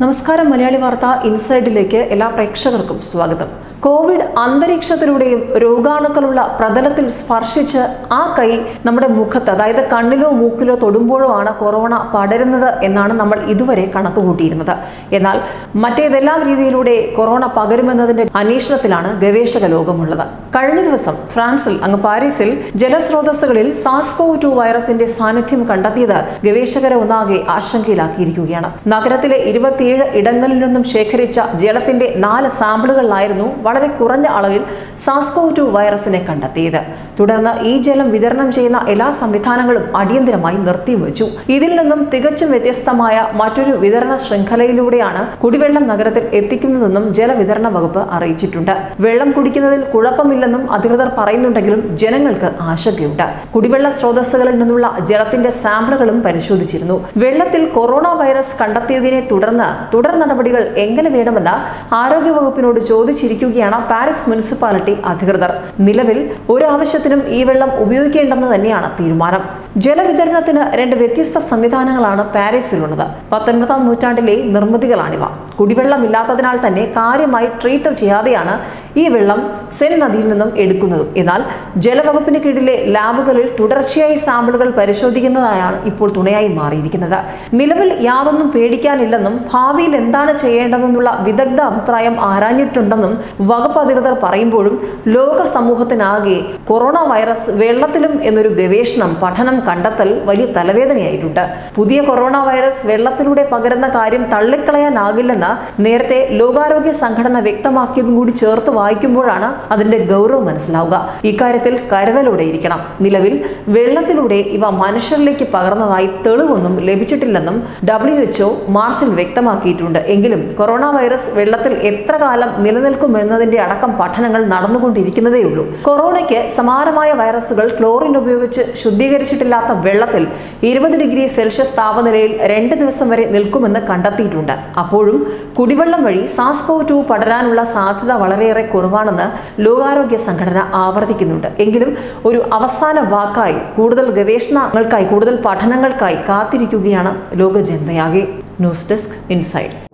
നമസ്കാരം മലയാളി വാർത്ത ഇൻസൈഡിലേക്ക് എല്ലാ പ്രേക്ഷകർക്കും സ്വാഗതം കോവിഡ് അന്തരീക്ഷത്തിലൂടെയും രോഗാണുക്കളുള്ള പ്രതലത്തിൽ സ്പർശിച്ച് ആ കൈ നമ്മുടെ മുഖത്ത് അതായത് കണ്ണിലോ മൂക്കിലോ തൊടുമ്പോഴോ ആണ് കൊറോണ പടരുന്നത് എന്നാണ് നമ്മൾ ഇതുവരെ കണക്കുകൂട്ടിയിരുന്നത് എന്നാൽ മറ്റേതെല്ലാം രീതിയിലൂടെ കൊറോണ പകരുമെന്നതിന്റെ അന്വേഷണത്തിലാണ് ഗവേഷക ലോകമുള്ളത് കഴിഞ്ഞ ദിവസം ഫ്രാൻസിൽ അങ്ങ് പാരീസിൽ ജലസ്രോതസ്സുകളിൽ സാസ്കോവ് ടു വൈറസിന്റെ സാന്നിധ്യം കണ്ടെത്തിയത് ഗവേഷകരെ ഒന്നാകെ ആശങ്കയിലാക്കിയിരിക്കുകയാണ് നഗരത്തിലെ ഇരുപത്തിയേഴ് ഇടങ്ങളിൽ നിന്നും ശേഖരിച്ച ജലത്തിന്റെ നാല് സാമ്പിളുകളിലായിരുന്നു വളരെ കുറഞ്ഞ അളവിൽ സാസ്കോവ് ടു വൈറസിനെ കണ്ടെത്തിയത് തുടർന്ന് ഈ ജലം വിതരണം ചെയ്യുന്ന എല്ലാ സംവിധാനങ്ങളും അടിയന്തരമായി നിർത്തിവെച്ചു ഇതിൽ നിന്നും തികച്ചും വ്യത്യസ്തമായ മറ്റൊരു വിതരണ ശൃംഖലയിലൂടെയാണ് കുടിവെള്ളം നഗരത്തിൽ എത്തിക്കുന്നതെന്നും ജലവിതരണ വകുപ്പ് അറിയിച്ചിട്ടുണ്ട് വെള്ളം കുടിക്കുന്നതിൽ കുഴപ്പമില്ലെന്നും അധികൃതർ പറയുന്നുണ്ടെങ്കിലും ജനങ്ങൾക്ക് ആശങ്കയുണ്ട് കുടിവെള്ള സ്രോതസ്സുകളിൽ നിന്നുള്ള ജലത്തിന്റെ സാമ്പിളുകളും പരിശോധിച്ചിരുന്നു വെള്ളത്തിൽ കൊറോണ വൈറസ് കണ്ടെത്തിയതിനെ തുടർന്ന് തുടർ നടപടികൾ എങ്ങനെ വേണമെന്ന് ആരോഗ്യവകുപ്പിനോട് ചോദിച്ചിരിക്കുകയാണ് പാരീസ് മുനിസിപ്പാലിറ്റി അധികൃതർ നിലവിൽ ഒരു ആവശ്യത്തിനും ഈ വെള്ളം ഉപയോഗിക്കേണ്ടെന്ന് തന്നെയാണ് തീരുമാനം ജലവിതരണത്തിന് രണ്ട് വ്യത്യസ്ത സംവിധാനങ്ങളാണ് പാരീസിലുള്ളത് പത്തൊൻപതാം നൂറ്റാണ്ടിലെ നിർമ്മിതികളാണിവ കുടിവെള്ളമില്ലാത്തതിനാൽ തന്നെ കാര്യമായി ട്രീറ്റ് ചെയ്യാതെയാണ് ഈ വെള്ളം സെൻ നദിയിൽ നിന്നും എടുക്കുന്നതും എന്നാൽ ജലവകുപ്പിന് കീഴിലെ ലാബുകളിൽ തുടർച്ചയായി സാമ്പിളുകൾ പരിശോധിക്കുന്നതായാണ് ഇപ്പോൾ തുണയായി മാറിയിരിക്കുന്നത് നിലവിൽ യാതൊന്നും പേടിക്കാനില്ലെന്നും ഭാവിയിൽ എന്താണ് ചെയ്യേണ്ടതെന്നുള്ള വിദഗ്ധ അഭിപ്രായം ആരാഞ്ഞിട്ടുണ്ടെന്നും വകുപ്പ് അധികൃതർ പറയുമ്പോഴും ലോക സമൂഹത്തിനാകെ കൊറോണ വൈറസ് വെള്ളത്തിലും എന്നൊരു ഗവേഷണം പഠനം കണ്ടെത്തൽ വലിയ തലവേദനയായിട്ടുണ്ട് പുതിയ കൊറോണ വൈറസ് വെള്ളത്തിലൂടെ പകരുന്ന കാര്യം തള്ളിക്കളയാനാകില്ലെന്ന് നേരത്തെ ലോകാരോഗ്യ സംഘടന വ്യക്തമാക്കിയതും കൂടി ചേർത്ത് വായിക്കുമ്പോഴാണ് അതിന്റെ ഗൗരവം മനസ്സിലാവുക ഇക്കാര്യത്തിൽ കരുതലോടെ ഇരിക്കണം നിലവിൽ വെള്ളത്തിലൂടെ ഇവ മനുഷ്യരിലേക്ക് പകർന്നതായി തെളിവൊന്നും ലഭിച്ചിട്ടില്ലെന്നും ഡബ്ല്യു എച്ച്ഒ മാർച്ചിൽ വ്യക്തമാക്കിയിട്ടുണ്ട് എങ്കിലും കൊറോണ വൈറസ് വെള്ളത്തിൽ എത്ര കാലം നിലനിൽക്കുമെന്നതിന്റെ അടക്കം പഠനങ്ങൾ നടന്നുകൊണ്ടിരിക്കുന്നതേയുള്ളൂ കൊറോണയ്ക്ക് സമാനമായ വൈറസുകൾ ക്ലോറിൻ ഉപയോഗിച്ച് ശുദ്ധീകരിച്ചിട്ടില്ലാത്ത വെള്ളത്തിൽ ഇരുപത് ഡിഗ്രി സെൽഷ്യസ് താപനിലയിൽ രണ്ട് ദിവസം വരെ നിൽക്കുമെന്ന് കണ്ടെത്തിയിട്ടുണ്ട് അപ്പോഴും കുടിവെള്ളം വഴി സാസ്കോവ് ടു പടരാനുള്ള സാധ്യത വളരെയേറെ കുറവാണെന്ന് ലോകാരോഗ്യ സംഘടന ആവർത്തിക്കുന്നുണ്ട് എങ്കിലും ഒരു അവസാന വാക്കായി കൂടുതൽ ഗവേഷണങ്ങൾക്കായി കൂടുതൽ പഠനങ്ങൾക്കായി കാത്തിരിക്കുകയാണ് ലോക ജനതയാകെ ന്യൂസ് ഡെസ്ക് ഇൻസൈഡ്